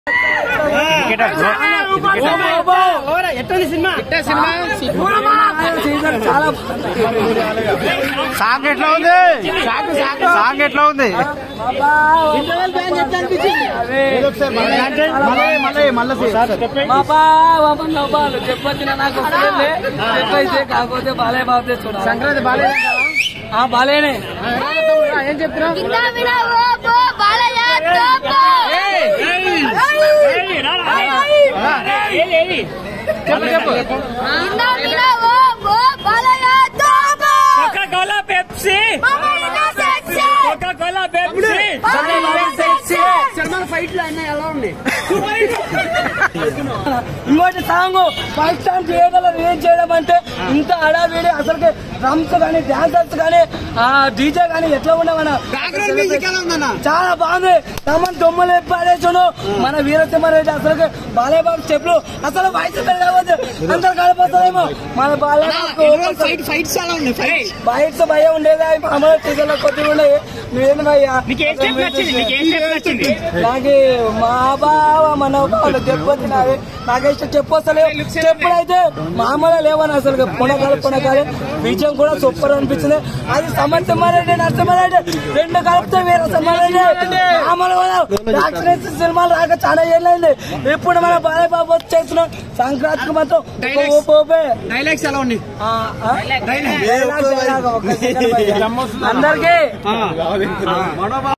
Song ఎట్లా ఉంది song ఎట్లా ఉంది మా బావ బాలు చెప్పొచ్చిన నాకు వస్తుంది చెప్పైతే కాకపోతే బాలే బాబు తెచ్చుకోవడం సంక్రాంతి బాలే ఆ బాలేనే ఏం చెప్తున్నావు కింద మీద ఓ పో బాలయ్య తోపు చెప్పు చెప్పు కింద మీద ఓ పో బాలయ్య తోపు కోలా పెప్సీ మామయ్య sexy cola Pepsi Salman fight లో అన్నీ ఎలా ఉన్నాయి ఇంకోటి సాంగ్ ఫైవ్ సాంగ్ చేయగలరు ఏం చేయడం అంటే ఇంత హడావిడి అసలు డ్రమ్స్ కానీ డాన్సర్స్ కానీ ఆ డీజే కానీ ఎట్లా ఉండమన్నా చాలా బాగుంది తమన్ దొమ్మలు పాడేసాను మన వీరసింహారెడ్డి అసలు బాలయ్య బాబు స్టెప్లు అసలు వయసు పెరగవచ్చు అందరు కలిపోతుందేమో మన బాలయ్య ఫైట్ ఫైట్స్ చాలా ఉన్నాయి బయట భయం ఉండేది అవి మామూలు టీచర్లో కొద్దిగా ఉండేవి నువ్వేంది భయ్యా నీకు ఏ స్టెప్ నచ్చింది నీకు ఏ స్టెప్ నచ్చింది నాకు మా బావ మన వాళ్ళు చెప్పొచ్చినవి నాకు ఇష్టం చెప్పొస్తలేవు చెప్పుడైతే మామూలు లేవని అసలు పునకాలు పునకాలు విజయం కూడా సూపర్ అనిపించింది అది సమర్థమారెడ్డి నరసింహారెడ్డి రెండు కలిపితే వీర సింహారెడ్డి మామూలు యాక్సిడెంట్ సినిమాలు రాక చాలా ఏళ్ళైంది ఇప్పుడు మన బాలయ్య బాబు వచ్చేసిన సంక్రాంతికి మాత్రం ఒక ఊపు ఊపే. డైలాగ్స్ ఎలా ఉన్నాయి ఆ, ఆ? డైలాగ్, డైలాగ్, ఒక్క సెకండ్ భయ్యా. అందరికీ